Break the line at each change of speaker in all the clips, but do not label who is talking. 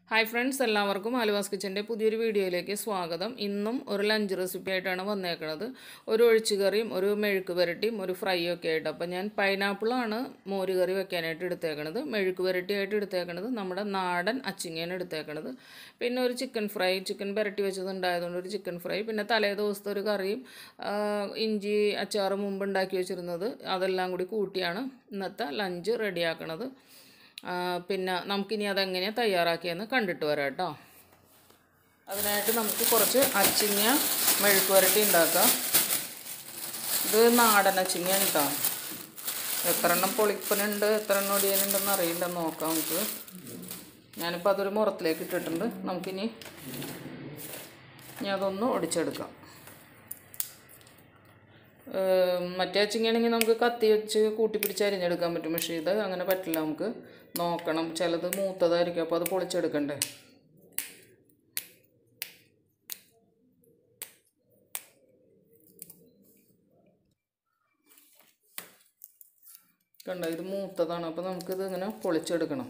hi friends എല്ലാവർക്കും ആലുവാസ് കിച്ചൻ്റെ പുതിയൊരു വീഡിയോയിലേക്ക് സ്വാഗതം ഇന്നും ഒരു ലഞ്ച് റെസിപ്പി ആയിട്ടാണ് വന്നേക്കുന്നത് ഒരു ഒഴിച്ചുകറിയും ഒരു മെഴുക്ക് പുരട്ടിയും ഒരു ഫ്രൈ ഒക്കെ ആയിട്ട് അപ്പോൾ ഞാൻ പൈനാപ്പിളാണ് മോര് കറി വെക്കാനായിട്ട് എടുത്തേക്കണത് മെഴുക്ക് പുരട്ടിയായിട്ട് എടുത്തേക്കണത് നമ്മുടെ നാടൻ അച്ചിങ്ങയാണ് എടുത്തേക്കണത് പിന്നെ ഒരു ചിക്കൻ ഫ്രൈ ചിക്കൻ പുരട്ടി വെച്ചത് ഉണ്ടായതുകൊണ്ട് ഒരു ചിക്കൻ ഫ്രൈ പിന്നെ തലേ ദിവസത്തെ ഒരു കറിയും ആ, ഇഞ്ചി അച്ചാറ് മുമ്പ് ഉണ്ടാക്കി വെച്ചിരുന്നത് അതെല്ലാം കൂടി കൂട്ടിയാണ് ഇന്നത്തെ ലഞ്ച് റെഡിയാക്കണത് ആ, പിന്നെ നമുക്കിനി അതെങ്ങനെയാണ് തയ്യാറാക്കിയെന്ന് കണ്ടിട്ട് വരാം കേട്ടോ അതിനായിട്ട് നമുക്ക് കുറച്ച് അച്ചിങ്ങ മെഴുക്ക് വരട്ടി ഉണ്ടാക്കാം ഇത് നാടൻ അച്ചിങ്ങയാണ് കേട്ടോ എത്ര എണ്ണം പൊളിപ്പനുണ്ട് എത്ര എണ്ണം ഒടിയനുണ്ടെന്ന് അറിയില്ല നോക്കാം നമുക്ക് ഞാനിപ്പോൾ അതൊരു മുറത്തിലേക്ക് ഇട്ടിട്ടുണ്ട് നമുക്കിനി ഇനി അതൊന്ന് ഒടിച്ചെടുക്കാം ഏം, മറ്റേ അച്ചിങ്ങയാണെങ്കിൽ നമുക്ക് കത്തി വെച്ച് കൂട്ടി പിടിച്ച് അരിഞ്ഞെടുക്കാൻ പറ്റും പക്ഷേ ഇത് അങ്ങനെ പറ്റില്ല നമുക്ക് നോക്കണം ചിലത് മൂത്തതായിരിക്കും അപ്പോൾ അത് പൊളിച്ചെടുക്കണ്ടേ കണ്ടോ ഇത് മൂത്തതാണ് അപ്പോൾ നമുക്കിത് ഇങ്ങനെ പൊളിച്ചെടുക്കണം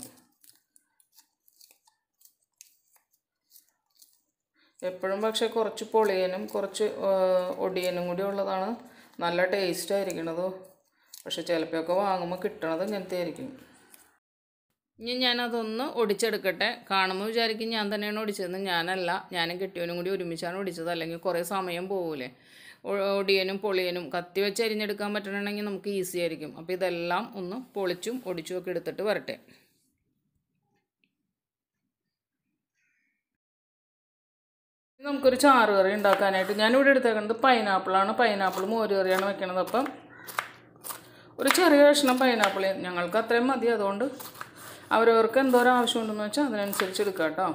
എപ്പോഴും പക്ഷേ കുറച്ച് പൊളിയനും കുറച്ച് ആ, ഒടിയനും കൂടി ഉള്ളതാണ് നല്ല ടേസ്റ്റ് ആയിരിക്കണത് പക്ഷെ ചിലപ്പോഴൊക്കെ വാങ്ങുമ്പോൾ കിട്ടണത് ഇങ്ങനത്തെ ആയിരിക്കും ഇനി ഞാനതൊന്ന് ഒടിച്ചെടുക്കട്ടെ കാണുമ്പോൾ വിചാരിക്കും ഞാൻ തന്നെയാണ് ഒടിച്ചതെന്ന് ഞാനല്ല ഞാനും കെട്ടിയവനും കൂടി ഒരുമിച്ചാണ് ഒടിച്ചത് അല്ലെങ്കിൽ കുറേ സമയം പോകൂലേ ഒ- ഒടിയനും പൊളിയനും കത്തി വെച്ച് അരിഞ്ഞെടുക്കാൻ പറ്റണമെങ്കിൽ നമുക്ക് ഈസി ആയിരിക്കും അപ്പോൾ ഇതെല്ലാം ഒന്ന് പൊളിച്ചും ഒടിച്ചും ഒക്കെ എടുത്തിട്ട് വരട്ടെ ഇനി നമുക്കൊരു ചാറ് കറി ഉണ്ടാക്കാനായിട്ട് ഞാനിവിടെ എടുത്തേക്കുന്നത് പൈനാപ്പിളാണ് പൈനാപ്പിൾ മോര് കറിയാണ് വെക്കണത് അപ്പം ഒരു ചെറിയ കഷ്ണം പൈനാപ്പിൾ ഞങ്ങൾക്ക് അത്രയും മതി അതുകൊണ്ട് അവരവർക്ക് എന്തോരം ആവശ്യമുണ്ടെന്ന് വെച്ചാൽ അതിനനുസരിച്ച് എടുക്കാം കേട്ടോ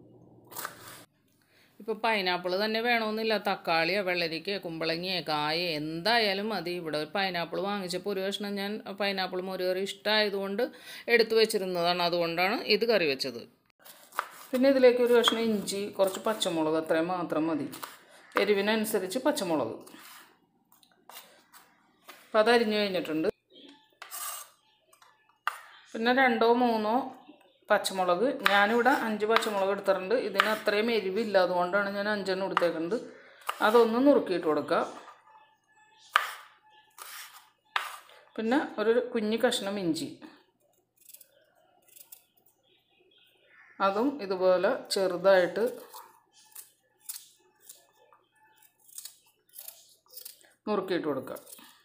ഇപ്പോൾ പൈനാപ്പിൾ തന്നെ വേണമെന്നില്ല തക്കാളിയോ വെള്ളരിക്കയോ കുമ്പളങ്ങിയോ കായ എന്തായാലും മതി ഇവിടെ ഒരു പൈനാപ്പിൾ വാങ്ങിച്ചപ്പോൾ ഒരു കഷ്ണം ഞാൻ പൈനാപ്പിൾ മോര് കറി ഇഷ്ടമായതുകൊണ്ട് എടുത്തു വെച്ചിരുന്നതാണ് അതുകൊണ്ടാണ് ഇത് കറി വെച്ചത് പിന്നെ ഇതിലേക്ക് ഒരു കഷ്ണം ഇഞ്ചി കുറച്ച് പച്ചമുളക് അത്രയും മാത്രം മതി എരിവിനനുസരിച്ച് പച്ചമുളക് അപ്പം അത് അരിഞ്ഞു കഴിഞ്ഞിട്ടുണ്ട് പിന്നെ രണ്ടോ മൂന്നോ പച്ചമുളക് ഞാനിവിടെ അഞ്ച് പച്ചമുളക് എടുത്തിട്ടുണ്ട് ഇതിന് അത്രയും എരിവില്ല അതുകൊണ്ടാണ് ഞാൻ അഞ്ചെണ്ണം എടുത്തേക്കുന്നത് അതൊന്ന് നുറുക്കിയിട്ട് കൊടുക്കുക പിന്നെ ഒരു കുഞ്ഞ് കഷ്ണം ഇഞ്ചി അതും ഇതുപോലെ ചെറുതായിട്ട് നുറുക്കിയിട്ട് കൊടുക്കുക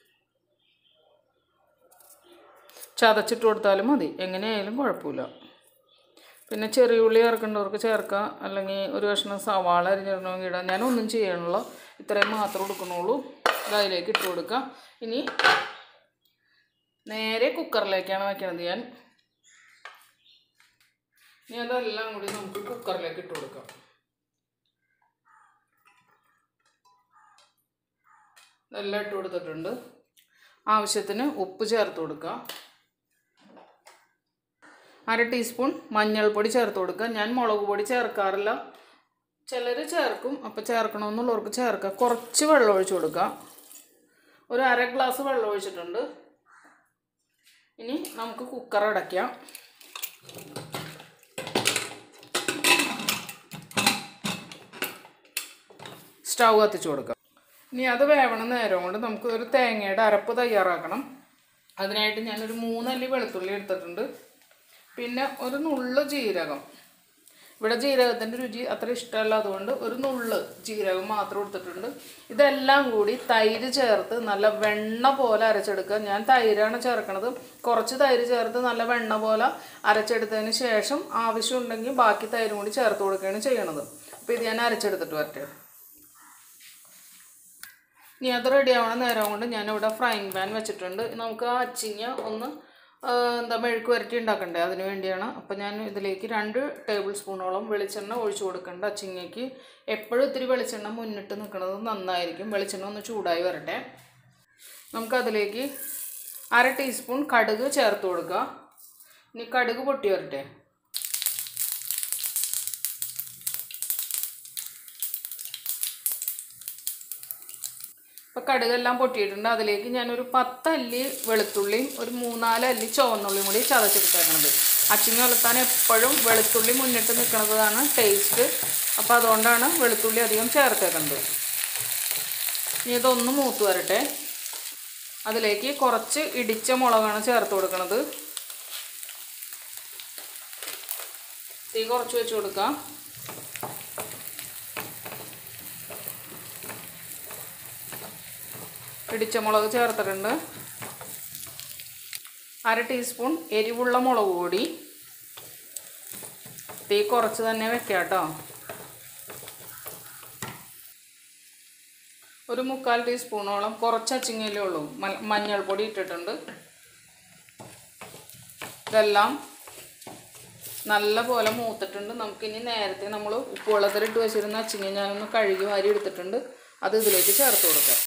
ചതച്ചിട്ട് കൊടുത്താലും മതി എങ്ങനെയായാലും കുഴപ്പമില്ല പിന്നെ ചെറിയ ഉള്ളി ചേർക്കേണ്ടവർക്ക് ചേർക്കാം അല്ലെങ്കിൽ ഒരു കഷ്ണം സവാള അരിഞ്ഞിടണമെങ്കിൽ ഇടാം ഞാനൊന്നും ചെയ്യണില്ല ഇത്രയും മാത്രം കൊടുക്കണുള്ളൂ ഇത് അതിലേക്ക് ഇട്ട് കൊടുക്കാം ഇനി നേരെ കുക്കറിലേക്കാണ് വയ്ക്കണത് ഞാൻ ഇനി അതെല്ലാം കൂടി നമുക്ക് കുക്കറിലേക്ക് ഇട്ട് കൊടുക്കാം ഇതെല്ലാം ഇട്ട് കൊടുത്തിട്ടുണ്ട് ആവശ്യത്തിന് ഉപ്പ് ചേർത്ത് കൊടുക്കാം അര ടീസ്പൂൺ മഞ്ഞൾപ്പൊടി ചേർത്ത് കൊടുക്കുക ഞാൻ മുളക് പൊടി ചേർക്കാറില്ല ചിലർ ചേർക്കും അപ്പോൾ ചേർക്കണമെന്നുള്ളവർക്ക് ചേർക്കുക കുറച്ച് വെള്ളം ഒഴിച്ച് കൊടുക്കുക ഒരു അര ഗ്ലാസ് വെള്ളം ഒഴിച്ചിട്ടുണ്ട് ഇനി നമുക്ക് കുക്കർ അടയ്ക്കാം സ്റ്റൗ കത്തിച്ച് കൊടുക്കാം ഇനി അത് വേവണ നേരം കൊണ്ട് നമുക്ക് ഒരു തേങ്ങയുടെ അരപ്പ് തയ്യാറാക്കണം അതിനായിട്ട് ഞാനൊരു മൂന്നല്ലി വെളുത്തുള്ളി എടുത്തിട്ടുണ്ട് പിന്നെ ഒരു നുള്ള് ജീരകം ഇവിടെ ജീരകത്തിൻ്റെ രുചി അത്ര ഇഷ്ടമല്ല അതുകൊണ്ട് ഒരു നുള്ള് ജീരകം മാത്രം എടുത്തിട്ടുണ്ട് ഇതെല്ലാം കൂടി തൈര് ചേർത്ത് നല്ല വെണ്ണ പോലെ അരച്ചെടുക്കുക ഞാൻ തൈരാണ് ചേർക്കണത് കുറച്ച് തൈര് ചേർത്ത് നല്ല വെണ്ണ പോലെ അരച്ചെടുത്തതിന് ശേഷം ആവശ്യമുണ്ടെങ്കിൽ ബാക്കി തൈരും കൂടി ചേർത്ത് കൊടുക്കുകയാണ് ചെയ്യണത് അപ്പോൾ ഇത് ഞാൻ അരച്ചെടുത്തിട്ട് വരട്ടെ ഇനി അത് റെഡി ആവണ നേരം കൊണ്ട് ഞാനിവിടെ ഫ്രൈങ് പാൻ വെച്ചിട്ടുണ്ട് നമുക്ക് ആ അച്ചിങ്ങ ഒന്ന് ആ, എന്താ മെഴുക്ക് വരട്ടി ഉണ്ടാക്കണ്ടേ അതിന് വേണ്ടിയാണ് അപ്പോൾ ഞാൻ ഇതിലേക്ക് രണ്ട് ടേബിൾ സ്പൂണോളം വെളിച്ചെണ്ണ ഒഴിച്ചു കൊടുക്കേണ്ട അച്ചിങ്ങയ്ക്ക് എപ്പോഴും ഇത്തിരി വെളിച്ചെണ്ണ മുന്നിട്ട് നിൽക്കുന്നത് നന്നായിരിക്കും വെളിച്ചെണ്ണ ഒന്ന് ചൂടായി വരട്ടെ നമുക്കതിലേക്ക് അര ടീസ്പൂൺ കടുക് ചേർത്ത് കൊടുക്കുക ഇനി കടുക് പൊട്ടി വരട്ടെ ഇപ്പോൾ കടുകെല്ലാം പൊട്ടിയിട്ടുണ്ട് അതിലേക്ക് ഞാനൊരു പത്തല്ലി വെളുത്തുള്ളിയും ഒരു മൂന്നാല് അല്ലി ചുവന്നുള്ളിയും കൂടി ചതച്ചെടുത്തേക്കണത് അച്ചിങ്ങ വളർത്താൻ എപ്പോഴും വെളുത്തുള്ളി മുന്നിട്ട് നിൽക്കുന്നതാണ് ടേസ്റ്റ് അപ്പോൾ അതുകൊണ്ടാണ് വെളുത്തുള്ളി അധികം ചേർത്തേക്കുന്നത് ഇനി ഇതൊന്ന് മൂത്ത് വരട്ടെ അതിലേക്ക് കുറച്ച് ഇടിച്ച മുളകാണ് ചേർത്ത് കൊടുക്കുന്നത് തീ കുറച്ച് വെച്ച് കൊടുക്കാം ഇടിച്ച മുളക് ചേർത്തിട്ടുണ്ട് അര ടീസ്പൂൺ എരിവുള്ള മുളക് പൊടി തീ കുറച്ച് തന്നെ വെക്കാം കേട്ടോ ഒരു മുക്കാൽ ടീസ്പൂണോളം കുറച്ച് അച്ചിങ്ങയിലേ ഉള്ളൂ മ- മഞ്ഞൾപ്പൊടി ഇട്ടിട്ടുണ്ട് ഇതെല്ലാം നല്ല പോലെ മൂത്തിട്ടുണ്ട് നമുക്കിനി നേരത്തെ നമ്മൾ ഉപ്പുവെള്ളത്തിലിട്ട് വെച്ചിരുന്ന അച്ചിങ്ങ ഞാനൊന്ന് കഴുകി വാരി എടുത്തിട്ടുണ്ട് അത് ഇതിലേക്ക് ചേർത്ത് കൊടുക്കാം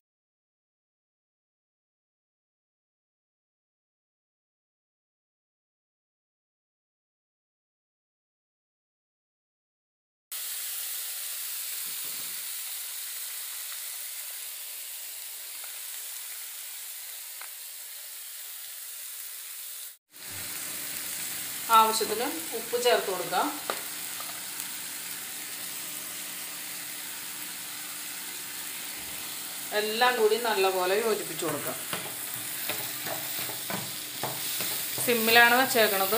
ആവശ്യത്തിന് ഉപ്പ് ചേർത്ത് കൊടുക്കാം എല്ലാം കൂടി നല്ലപോലെ യോജിപ്പിച്ച് കൊടുക്കാം സിമ്മിലാണ് വെച്ചേക്കണത്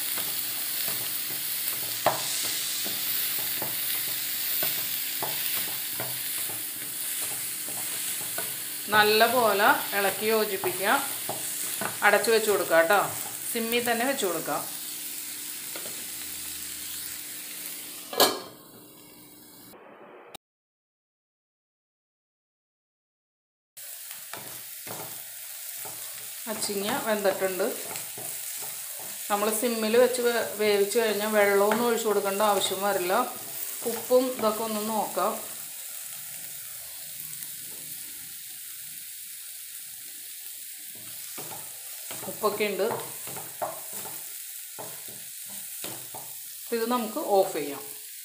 നല്ല പോലെ ഇളക്കി യോജിപ്പിക്കുക അടച്ചു വെച്ച് കൊടുക്കുക കേട്ടോ സിമ്മിൽ തന്നെ വെച്ച് കൊടുക്കാം അച്ചിങ്ങ വെന്തിട്ടുണ്ട് നമ്മൾ സിമ്മിൽ വെച്ച് വേ- വേവിച്ച് കഴിഞ്ഞാൽ വെള്ളമൊന്നും ഒഴിച്ചു കൊടുക്കേണ്ട ആവശ്യം വരില്ല ഉപ്പും ഇതൊക്കെ ഒന്ന് നോക്കാം ഉപ്പൊക്കെ ഉണ്ട് ഇത് നമുക്ക് ഓഫ് ചെയ്യാം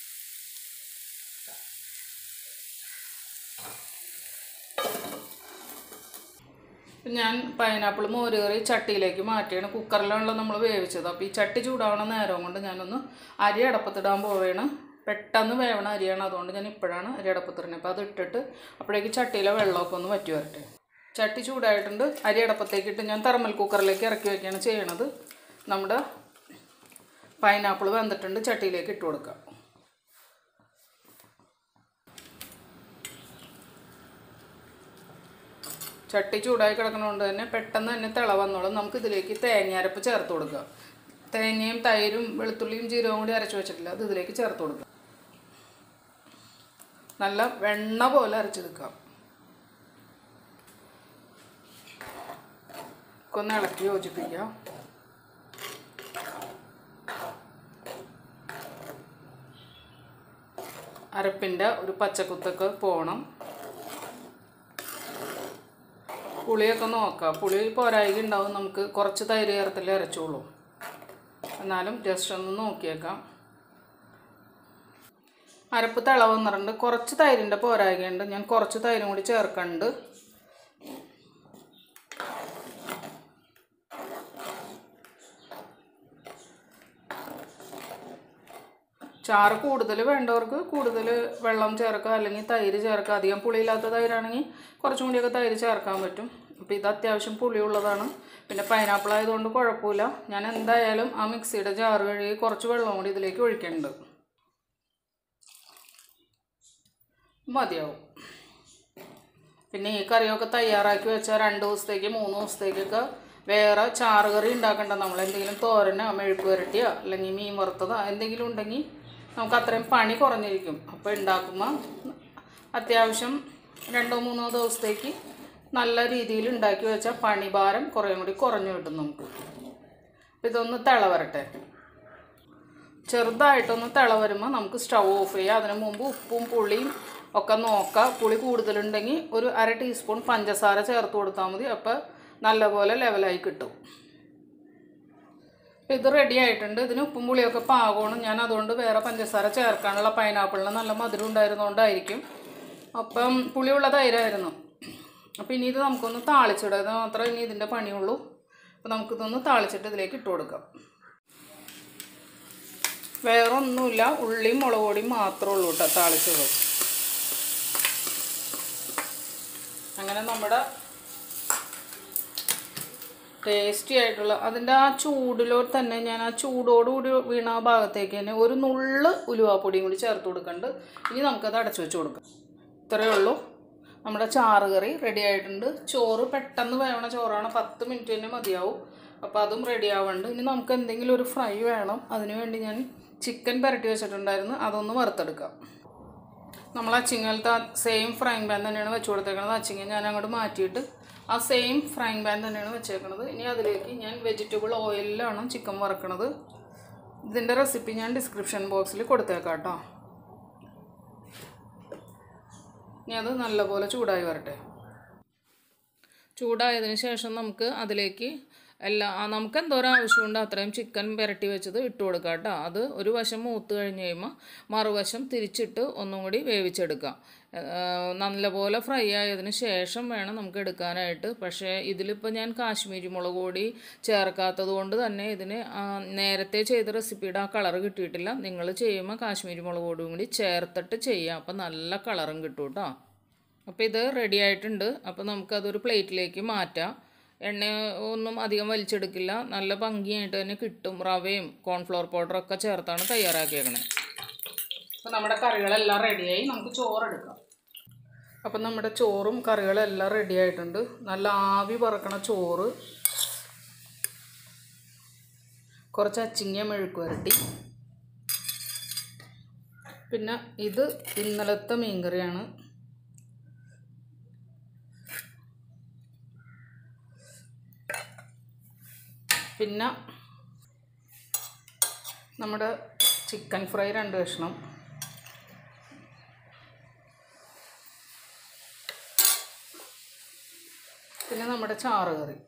ഇപ്പം ഞാൻ പൈനാപ്പിൾ മോര് കറി ചട്ടിയിലേക്ക് മാറ്റിയാണ് കുക്കറിലാണല്ലോ നമ്മൾ വേവിച്ചത് അപ്പോൾ ഈ ചട്ടി ചൂടാവണ നേരം കൊണ്ട് ഞാനൊന്ന് അരി അടപ്പത്തിടാൻ പോവുകയാണ് പെട്ടെന്ന് വേവണ അരിയാണ് അതുകൊണ്ട് ഞാൻ ഇപ്പോഴാണ് അരി അടപ്പത്തിടുന്നത് അപ്പോൾ അത് ഇട്ടിട്ട് അപ്പോഴേക്ക് ചട്ടിയിലെ വെള്ളമൊക്കെ ഒന്ന് വറ്റി വരട്ടെ ചട്ടി ചൂടായിട്ടുണ്ട് അരി അടപ്പത്തേക്ക് ഇട്ട് ഞാൻ തെർമൽ കുക്കറിലേക്ക് ഇറക്കി വയ്ക്കുകയാണ് ചെയ്യണത് നമ്മുടെ പൈനാപ്പിൾ വെന്തിട്ടുണ്ട് ചട്ടിയിലേക്ക് ഇട്ട് കൊടുക്കാം ചട്ടി ചൂടായി കിടക്കുന്നതുകൊണ്ട് തന്നെ പെട്ടെന്ന് തന്നെ തിള വന്നോളും നമുക്ക് ഇതിലേക്ക് തേങ്ങ ചേർത്ത് കൊടുക്കുക തേങ്ങയും തൈരും വെളുത്തുള്ളിയും ജീരകവും കൂടി അരച്ച് വെച്ചിട്ടില്ല അത് ഇതിലേക്ക് ചേർത്ത് കൊടുക്കുക നല്ല വെണ്ണ പോലെ അരച്ചെടുക്കാം ഒന്ന് ഇളക്കി യോജിപ്പിക്കാം അരപ്പിൻ്റെ ഒരു പച്ചക്കുത്തൊക്കെ പോകണം പുളിയൊക്കെ നോക്കാം പുളി പോരായിക ഉണ്ടാവും നമുക്ക് കുറച്ച് തൈര് ചേർത്തല്ലേ അരച്ചോളൂ എന്നാലും ജസ്റ്റ് ഒന്ന് നോക്കിയേക്കാം അരപ്പ് തിള വന്നിട്ടുണ്ട് കുറച്ച് തൈരിൻ്റെ പോരായികയുണ്ട് ഞാൻ കുറച്ച് തൈരും കൂടി ചേർക്കുന്നുണ്ട് ചാറ് കൂടുതൽ വേണ്ടവർക്ക് കൂടുതൽ വെള്ളം ചേർക്കുക അല്ലെങ്കിൽ തൈര് ചേർക്കുക അധികം പുളിയില്ലാത്ത തൈരാണെങ്കിൽ കുറച്ചും കൂടിയൊക്കെ തൈര് ചേർക്കാൻ പറ്റും അപ്പോൾ ഇത് അത്യാവശ്യം പുളിയുള്ളതാണ് പിന്നെ പൈനാപ്പിൾ ആയതുകൊണ്ട് കുഴപ്പമില്ല ഞാൻ എന്തായാലും ആ മിക്സിയുടെ ജാറ് കഴുകി കുറച്ച് വെള്ളം കൂടി ഇതിലേക്ക് ഒഴിക്കുന്നുണ്ട് മതിയാവും പിന്നെ ഈ കറിയൊക്കെ തയ്യാറാക്കി വെച്ചാൽ രണ്ട് ദിവസത്തേക്ക് മൂന്ന് ദിവസത്തേക്കൊക്കെ വേറെ ചാറ് കറി ഉണ്ടാക്കണ്ട നമ്മൾ എന്തെങ്കിലും തോരനോ മെഴുക്ക് പുരട്ടിയോ അല്ലെങ്കിൽ മീൻ വറുത്തതോ എന്തെങ്കിലും ഉണ്ടെങ്കിൽ നമുക്ക് അത്രയും പണി കുറഞ്ഞിരിക്കും അപ്പോൾ ഉണ്ടാക്കുമ്പോൾ അത്യാവശ്യം രണ്ടോ മൂന്നോ ദിവസത്തേക്ക് നല്ല രീതിയിൽ ഉണ്ടാക്കി വെച്ചാൽ പണിഭാരം കുറേ കൂടി കുറഞ്ഞു കിട്ടും നമുക്ക് അപ്പോൾ ഇതൊന്ന് തിള വരട്ടെ ചെറുതായിട്ടൊന്ന് തിള വരുമ്പോൾ നമുക്ക് സ്റ്റൗ ഓഫ് ചെയ്യാം അതിന് മുമ്പ് ഉപ്പും പുളിയും ഒക്കെ നോക്കാം പുളി കൂടുതലുണ്ടെങ്കിൽ ഒരു അര ടീസ്പൂൺ പഞ്ചസാര ചേർത്ത് കൊടുത്താൽ മതി അപ്പോൾ നല്ലപോലെ ലെവലായി കിട്ടും ഇത് റെഡി ആയിട്ടുണ്ട് ഇതിന് ഉപ്പും പുളിയൊക്കെ പാകമാണ് ഞാൻ അതുകൊണ്ട് വേറെ പഞ്ചസാര ചേർക്കാനുള്ള പൈനാപ്പിളിന് നല്ല മധുരം ഉണ്ടായിരുന്നുകൊണ്ടായിരിക്കും അപ്പം പുളിയുള്ള തൈരായിരുന്നു അപ്പം ഇനി ഇത് നമുക്കൊന്ന് താളിച്ചിടാം ഇത് മാത്രമേ ഇനി ഇതിൻ്റെ പണിയുള്ളൂ അപ്പോൾ നമുക്കിതൊന്ന് താളിച്ചിട്ട് ഇതിലേക്ക് ഇട്ട് കൊടുക്കാം വേറെ ഒന്നുമില്ല ഉള്ളിയും മുളക് പൊടിയും മാത്രമേ ഉള്ളൂ കേട്ടോ താളിച്ചത് അങ്ങനെ നമ്മുടെ ടേസ്റ്റി ആയിട്ടുള്ള അതിൻ്റെ ആ ചൂടിലോ തന്നെ ഞാൻ ആ ചൂടോടുകൂടി വീണ ആ ഭാഗത്തേക്ക് തന്നെ ഒരു നുള്ള് ഉലുവാപ്പൊടിയും കൂടി ചേർത്ത് കൊടുക്കുന്നുണ്ട് ഇനി നമുക്കത് അടച്ചു വെച്ച് കൊടുക്കാം ഇത്രയേ ഉള്ളൂ നമ്മുടെ ചാറ് കറി റെഡി ആയിട്ടുണ്ട് ചോറ് പെട്ടെന്ന് വേവണ ചോറാണ് പത്ത് മിനിറ്റ് തന്നെ മതിയാവും അപ്പോൾ അതും റെഡി ആവുന്നുണ്ട് ഇനി നമുക്ക് എന്തെങ്കിലും ഒരു ഫ്രൈ വേണം അതിന് വേണ്ടി ഞാൻ ചിക്കൻ പുരട്ടി വെച്ചിട്ടുണ്ടായിരുന്നു അതൊന്ന് വറുത്തെടുക്കാം നമ്മൾ അച്ചിങ്ങലത്തെ സെയിം ഫ്രൈങ് പാൻ തന്നെയാണ് വെച്ച് കൊടുത്തേക്കണത് അച്ചിങ്ങ ഞാൻ അങ്ങോട്ട് മാറ്റിയിട്ട് ആ സെയിം ഫ്രൈങ് പാൻ തന്നെയാണ് വെച്ചേക്കണത് ഇനി അതിലേക്ക് ഞാൻ വെജിറ്റബിൾ ഓയിലിലാണ് ചിക്കൻ വറക്കണത് ഇതിൻ്റെ റെസിപ്പി ഞാൻ ഡിസ്ക്രിപ്ഷൻ ബോക്സിൽ കൊടുത്തേക്കാം കേട്ടോ ഇനി അത് നല്ലപോലെ ചൂടായി വരട്ടെ ചൂടായതിന് ശേഷം നമുക്ക് അതിലേക്ക് എല്ലാ ആ നമുക്ക് എന്തോരം ആവശ്യമുണ്ട് അത്രയും ചിക്കൻ പുരട്ടി വെച്ചത് ഇട്ട് കൊടുക്കുക കേട്ടോ അത് ഒരു വശം മൂത്ത് കഴിഞ്ഞ് കഴിയുമ്പോൾ മറുവശം തിരിച്ചിട്ട് ഒന്നും കൂടി വേവിച്ചെടുക്കാം ഏഹ് നല്ലപോലെ ഫ്രൈ ആയതിന് ശേഷം വേണം നമുക്ക് എടുക്കാനായിട്ട് പക്ഷേ ഇതിലിപ്പോൾ ഞാൻ കാശ്മീരി മുളക് പൊടി ചേർക്കാത്തത് കൊണ്ട് തന്നെ ഇതിന് ആ നേരത്തെ ചെയ്ത റെസിപ്പിയുടെ ആ കളർ കിട്ടിയിട്ടില്ല നിങ്ങൾ ചെയ്യുമ്പോൾ കാശ്മീരി മുളക് പൊടിയും കൂടി ചേർത്തിട്ട് ചെയ്യുക അപ്പോൾ നല്ല കളറും കിട്ടും കേട്ടോ അപ്പോൾ ഇത് റെഡി ആയിട്ടുണ്ട് അപ്പോൾ നമുക്കതൊരു പ്ലേറ്റിലേക്ക് മാറ്റാം എണ്ണ ഒന്നും അധികം വലിച്ചെടുക്കില്ല നല്ല ഭംഗിയായിട്ട് തന്നെ കിട്ടും റവയും കോൺഫ്ലവർ പൗഡറൊക്കെ ചേർത്താണ് തയ്യാറാക്കിയേക്കണേ അപ്പോൾ നമ്മുടെ കറികളെല്ലാം റെഡിയായി നമുക്ക് ചോറെടുക്കാം അപ്പം നമ്മുടെ ചോറും കറികളെല്ലാം റെഡി ആയിട്ടുണ്ട് നല്ല ആവി പറക്കണ ചോറ് കുറച്ച് അച്ചിങ്ങ മെഴുക്ക് വരട്ടി പിന്നെ ഇത് ഇന്നലത്തെ മീൻകറിയാണ് പിന്നെ നമ്മുടെ ചിക്കൻ ഫ്രൈ രണ്ട് കഷ്ണം പിന്നെ നമ്മുടെ ചാറ് കറി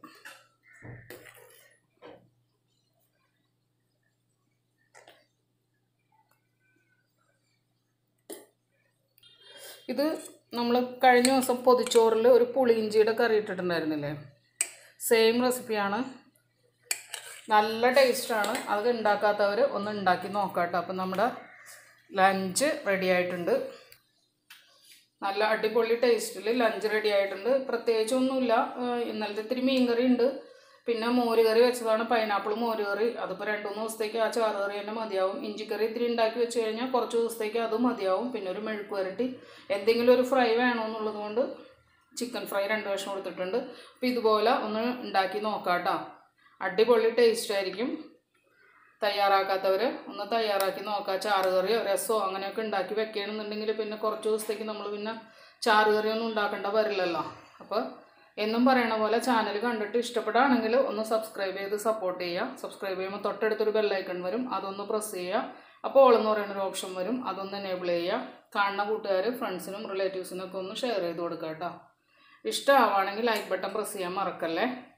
ഇത് നമ്മൾ കഴിഞ്ഞ ദിവസം പൊതിച്ചോറിൽ ഒരു പുളിയിഞ്ചിയുടെ കറി ഇട്ടിട്ടുണ്ടായിരുന്നില്ലേ സെയിം റെസിപ്പിയാണ് നല്ല ടേസ്റ്റാണ് അത് ഉണ്ടാക്കാത്തവർ ഒന്ന് ഉണ്ടാക്കി നോക്കാട്ടോ അപ്പം നമ്മുടെ ലഞ്ച് റെഡി ആയിട്ടുണ്ട് നല്ല അടിപൊളി ടേസ്റ്റിൽ ലഞ്ച് റെഡി ആയിട്ടുണ്ട് പ്രത്യേകിച്ചൊന്നുമില്ല ഏഹ് ഇന്നലത്തെ ഇത്തിരി മീൻകറി ഉണ്ട് പിന്നെ മോര് കറി വെച്ചതാണ് പൈനാപ്പിൾ മോര് കറി അതിപ്പോൾ രണ്ട് മൂന്ന് ദിവസത്തേക്ക് ആ ചാറ് കറി തന്നെ മതിയാവും ഇഞ്ചിക്കറി ഇത്തിരി ഉണ്ടാക്കി വെച്ച് കഴിഞ്ഞാൽ കുറച്ച് ദിവസത്തേക്ക് അതും മതിയാവും പിന്നെ ഒരു മെഴുക്ക് വരട്ടി എന്തെങ്കിലും ഒരു ഫ്രൈ വേണമെന്നുള്ളത് കൊണ്ട് ചിക്കൻ ഫ്രൈ രണ്ട് വർഷം കൊടുത്തിട്ടുണ്ട് അപ്പോൾ ഇതുപോലെ ഒന്ന് ഉണ്ടാക്കി നോക്കാം കേട്ടോ അടിപൊളി ടേസ്റ്റ് ആയിരിക്കും തയ്യാറാക്കാത്തവർ ഒന്ന് തയ്യാറാക്കി നോക്കാം ചാറ് കറിയോ രസമോ അങ്ങനെയൊക്കെ ഉണ്ടാക്കി വെക്കുകയാണെന്നുണ്ടെങ്കിൽ പിന്നെ കുറച്ച് ദിവസത്തേക്ക് നമ്മൾ പിന്നെ ചാറ് കറിയൊന്നും ഉണ്ടാക്കേണ്ട വരില്ലല്ലോ അപ്പോൾ എന്നും പറയണ പോലെ ചാനൽ കണ്ടിട്ട് ഇഷ്ടപ്പെടുകയാണെങ്കിൽ ഒന്ന് സബ്സ്ക്രൈബ് ചെയ്ത് സപ്പോർട്ട് ചെയ്യുക സബ്സ്ക്രൈബ് ചെയ്യുമ്പോൾ തൊട്ടടുത്തൊരു ബെല്ലൈക്കൺ വരും അതൊന്ന് പ്രസ് ചെയ്യുക അപ്പോൾ ഓൾ എന്ന് പറയുന്നൊരു ഓപ്ഷൻ വരും അതൊന്ന് എനേബിൾ ചെയ്യുക കാണുന്ന കൂട്ടുകാർ ഫ്രണ്ട്സിനും റിലേറ്റീവ്സിനും ഒക്കെ ഒന്ന് ഷെയർ ചെയ്ത് കൊടുക്കുക കേട്ടോ ഇഷ്ടമാവുകയാണെങ്കിൽ ലൈക്ക് ബട്ടൺ പ്രസ് ചെയ്യാൻ മറക്കല്ലേ